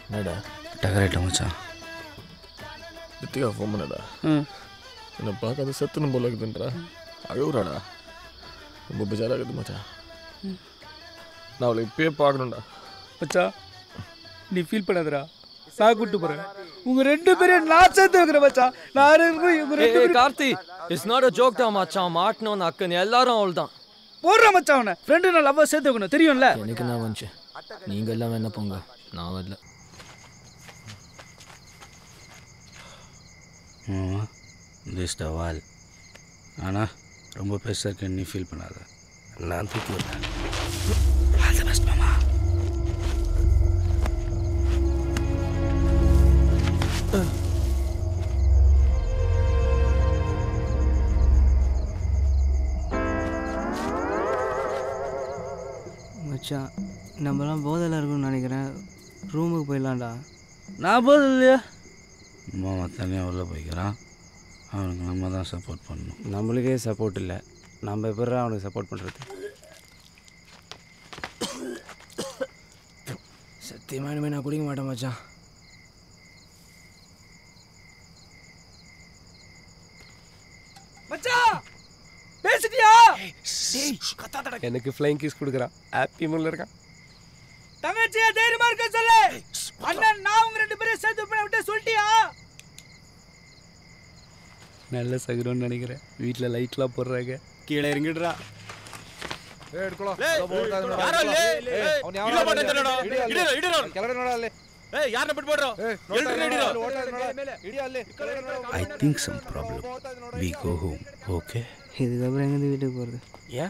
என்னடா டகரேட்ட மச்சான் ரித்திகா ஃபோன் பண்ணடா ம் என்னை பார்க்காத செத்துணும் போல இருக்குதுன்றா அழுகுறாடா ரொம்ப பெஜாராக இருக்குது மச்சான் நான் அவளை இப்பயே பார்க்கணும்டா மச்சான் நீ ஃபீல் பண்ணாதடா நான் கூட்டு போறேன் உங்க ரெண்டு பேரும் நான் சேர்த்து வைக்கிறேன் மச்சான் நான் இருக்கேன் இவங்க ரெண்டு பேரும் Karthi it's not a joke தான் மச்சான் மாட்டணும் அக்கன் எல்லாரும் அவள் தான் போடுற மச்சான் அவனை ஃப்ரெண்டு நான் லவ்வை சேர்த்து வைக்கணும் தெரியும்ல எனக்கு என்ன வந்துச்சு நீங்க எல்லாம் வேணா போங்க நான் வரல மாமா திஸ் த வால் ஆனால் ரொம்ப பெருசாக இருக்கேன்னு நீ ஃபீல் பண்ணாத நான் தூக்கி விடுறேன் ஆல் த பெஸ்ட் மாமா மச்சான் நம்மலாம் போதையில் இருக்கும்னு நினைக்கிறேன் ரூமுக்கு போயிடலாம்டா நான் போதும் இல்லையா மாமா தனியாக உள்ளே போய்க்கிறான் அவனுக்கு நம்ம தான் சப்போர்ட் பண்ணணும் நம்மளுக்கே சப்போர்ட் இல்லை நம்ம எப்படி அவனுக்கு சப்போர்ட் பண்ணுறது சத்தியமாக இனிமேல் நான் குடிக்க மாட்டேன் மச்சான் மச்சான் பேசிட்டியா எனக்கு ஃப்ளைங் கிஸ் கொடுக்குறான் ஹாப்பி மூடில் இருக்கான் தங்கச்சியா தைரியமா இருக்க சொல்லு அண்ணன் நான் உங்க ரெண்டு பேரும் சேர்த்து பண்ண விட்டு சொல்லிட்டியா நல்ல சகுரம்னு நினைக்கிறேன் வீட்டில் லைட்லாம் போடுறாங்க கீழே இறங்கிடுறா I think some problem we go home okay இதுக்கப்புறம் எங்கேருந்து வீட்டுக்கு போகிறது ஏன்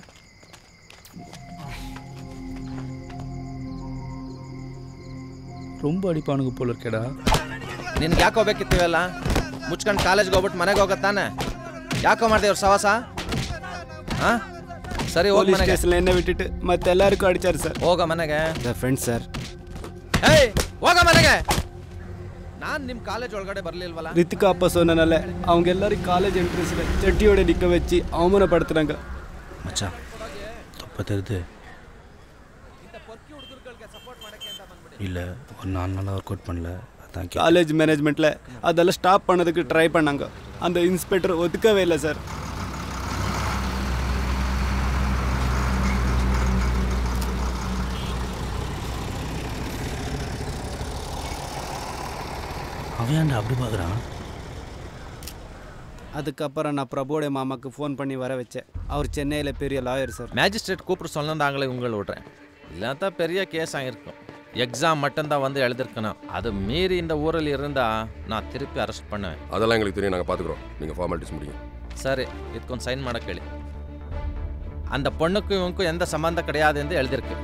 ரொம்ப அடிப்பானுங்க போல இருக்கேடா ನಿನ್ಗೆ ಯಾಕೋ ಬೇಕಿತ್ತೀವಲ್ಲ ಮುಚ್ಕೊಂಡು ಕಾಲೇಜ್ಗೆ ಹೋಗ್ಬಿಟ್ಟು ಮನೆಗೆ ಹೋಗತ್ತಾನೆ ಯಾಕೋ ಮಾಡ್ದೆ ಇವ್ರ ಸವಾಸ ಹಾ ಸರಿ ಹೋಗಿ போலீஸ் ಮನೆಗೆ ஸ்டேஷனில் என்ன விட்டுட்டு மற்ற எல்லாருக்கும் அடிச்சாரு சார் ಹೋಗ ಮನೆಗೆ ஃப்ரெண்ட்ஸ் சார் ಏಯ್ ಹೋಗ ಮನೆಗೆ ನಾನು ನಿಮ್ಮ ಕಾಲೇಜ್ ಒಳಗಡೆ ಬರಲಿಲ್ವಲ್ಲ ரித்திகா அப்பா சொன்னனால அவங்க எல்லாரும் காலேஜ் என்ட்ரன்ஸில் செட்டியோட நிற்க வச்சு அவமானப்படுத்துறாங்க மச்சான் தப்ப தெரியுது இல்லை ஒரு நாலு நாளாக ஒர்க் அவுட் பண்ணல அதான் கே காலேஜ் மேனேஜ்மெண்ட்டில் அதெல்லாம் ஸ்டாப் பண்ணதுக்கு ட்ரை பண்ணாங்க அந்த இன்ஸ்பெக்டர் ஒத்துக்கவே இல்லை சார் அவன் ஏன்டா அப்படி பார்க்குறான் அதுக்கப்புறம் நான் பிரபுவோட மாமாக்கு ஃபோன் பண்ணி வர வச்சேன் அவர் சென்னையில் பெரிய லாயர் சார் மேஜிஸ்ட்ரேட் கூப்பிட்டு சொன்னாங்களே உங்களை விட்றேன் இல்லாத பெரிய கேஸ் ஆகிருக்கும் எக்ஸாம் மட்டும்தான் வந்து எழுதிருக்கணும் அது மீறி இந்த ஊரில் இருந்தால் நான் திருப்பி அரெஸ்ட் பண்ணுவேன் அதெல்லாம் எங்களுக்கு தெரியும் நாங்கள் பார்த்துக்குறோம் நீங்கள் ஃபார்மாலிட்டிஸ் முடியும் சரி இதுக்கு சைன் ಮಾಡಕ್ಕೆ ಹೇಳಿ அந்த பொண்ணுக்கும் இவனுக்கும் எந்த சம்பந்தம் கிடையாது என்று எழுதியிருக்கு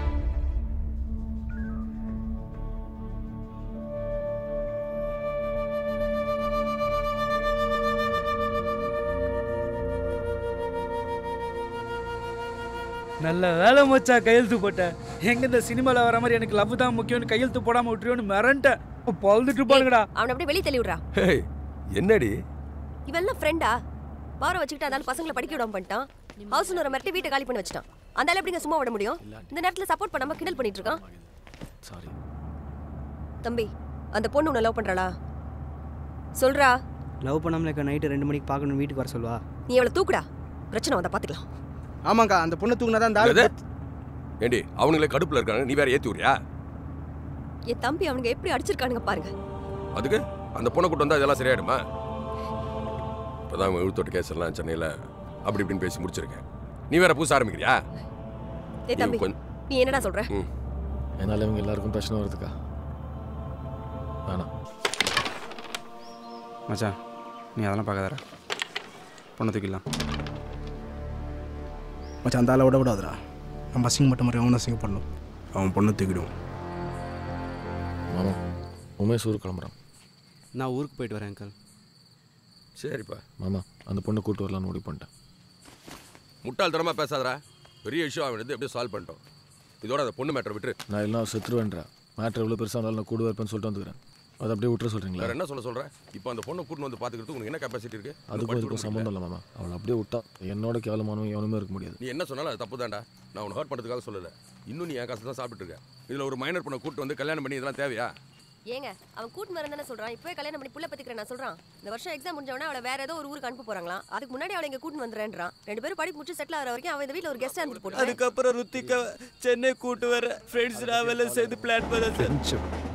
நல்ல வேலை மச்சான் கையெழுத்து போட்டேன் எங்க இந்த சினிமாவில் வர மாதிரி எனக்கு லவ் தான் முக்கியம்னு கையெழுத்து போடாம விட்டுருவோன்னு மிரண்டேன் பொழுதுட்டு பாருங்கடா அவனை அப்படியே வெளியே தள்ளி விட்றா ஹேய் என்னடி இவெல்லாம் ஃப்ரெண்டா பார வச்சுக்கிட்டு அதனால பசங்களை படிக்க விடாம பண்ணிட்டான் ஹவுஸ் ஓனரை மிரட்டி வீட்டை காலி பண்ணி வச்சிட்டான் அந்த ஆளு எப்படிங்க சும்மா விட முடியும் இந்த நேரத்துல சப்போர்ட் பண்ணாம கிண்டல் பண்ணிட்டு இருக்கான் சாரி தம்பி அந்த பொண்ணு உன்னை லவ் பண்றாளா சொல்றா லவ் பண்ணாமல் இருக்க நைட்டு ரெண்டு மணிக்கு பார்க்கணும் வீட்டுக்கு வர சொல்வா நீ அவளை தூக்குடா பிரச்சனை வந்தா பாத்துக்கலாம் ஆமாங்க்கா அந்த பொண்ணை தூக்குனா தான் என்னது? ஏண்டி அவனுங்களே கடுப்பில் இருக்காங்க நீ வேற ஏற்றி விடுறியா என் தம்பி அவனுங்க எப்படி அடிச்சிருக்கானுங்க பாருங்க அதுக்கு அந்த பொண்ணை கூட்டு வந்தால் இதெல்லாம் சரியாயிடுமா இப்போதான் அவன் இழுத்தோட்டு கேஸ் எல்லாம் சென்னையில் அப்படி இப்படின்னு பேசி முடிச்சிருக்கேன் நீ வேற புதுசா ஆரம்பிக்கிறியா ஏய் தம்பி நீ கொஞ்சம் நீ என்னடா சொல்ற ம் என்னால் இவங்க எல்லாருக்கும் பிரச்சனை வருதுக்கா வேணாம் மச்சான் நீ அதெல்லாம் பார்க்காதடா பொண்ணை தூக்கிடலாம் மச்சான் அந்த ஆளை விட விடாதுடா நம்ம அசிங்கம் மாதிரி அவனை அசிங்கம் பண்ணும் அவன் பொண்ணை தூக்கிடுவோம் மாமா உமேஷ் ஊருக்கு கிளம்புறான் நான் ஊருக்கு போயிட்டு வரேன் அங்கிள் சரிப்பா மாமா அந்த பொண்ணை கூட்டு வரலான்னு முடிவு பண்ணிட்டேன் முட்டாள்தனமாக பேசாதடா பெரிய இஷ்யூ அவன் வந்து எப்படியும் சால்வ் பண்ணிட்டோம் இதோட அந்த பொண்ணு மேட்டர் விட்டுரு நான் எல்லாம் செத்துருவேன்றேன் மேட்ரு எவ்வளோ பெருசாக இருந்தாலும் நான் கூட இருப்பேன்னு சொல்லிட்டு வந்துக்கிறேன் அதை அப்படியே விட்டுற சொல்கிறீங்களா வேற என்ன சொல்ல சொல்ற இப்போ அந்த பொண்ணை கூட்டு வந்து பார்த்துக்கிறதுக்கு உனக்கு என்ன கெப்பாசிட்டி இருக்கு இன்னும் அதுக்கும் படிச்சு இதுக்கும் கொடுக்க சம்மந்தம் இல்லை மாமா அவளை அப்படியே விட்டா என்னோட கேவலமானவன் எவனுமே இருக்க முடியாது நீ என்ன சொன்னாலும் அது தப்பு தான்டா நான் உன்னை ஹர்ட் பண்ணுறதுக்காக சொல்லலை இன்னும் நீ என் காசு தான் சாப்பிட்டு இருக்க இதில் ஒரு மைனர் பொண்ணை கூட்டு வந்து கல்யாணம் பண்ணி இதெல்லாம் தேவையா ஏங்க அவன் கூட்டு வரேன் தானே சொல்றான் இப்பவே கல்யாணம் பண்ணி புள்ள பத்திக்கிறேன் நான் சொல்றான் இந்த வருஷம் எக்ஸாம் முடிஞ்சவொடனே அவளை வேற ஏதோ ஒரு ஊருக்கு அனுப்ப போறாங்களாம் அதுக்கு முன்னாடி அவளை இங்க கூட்டு வந்துறேன்றான் ரெண்டு பேரும் படிப்பு முடிச்சு செட்டில் ஆகிற வரைக்கும் அவன் இந்த வீட்ல ஒரு கெஸ்ட் இருந்துட்டு போட்டு அதுக்கப்புறம் ருத்திகா சென்னை கூட்டு வர ஃப்ரெண்ட்ஸ் நாவெல்லாம் சேர்ந்து பிளான் பண்ண ஃப்ரெண்ட்ஷிப்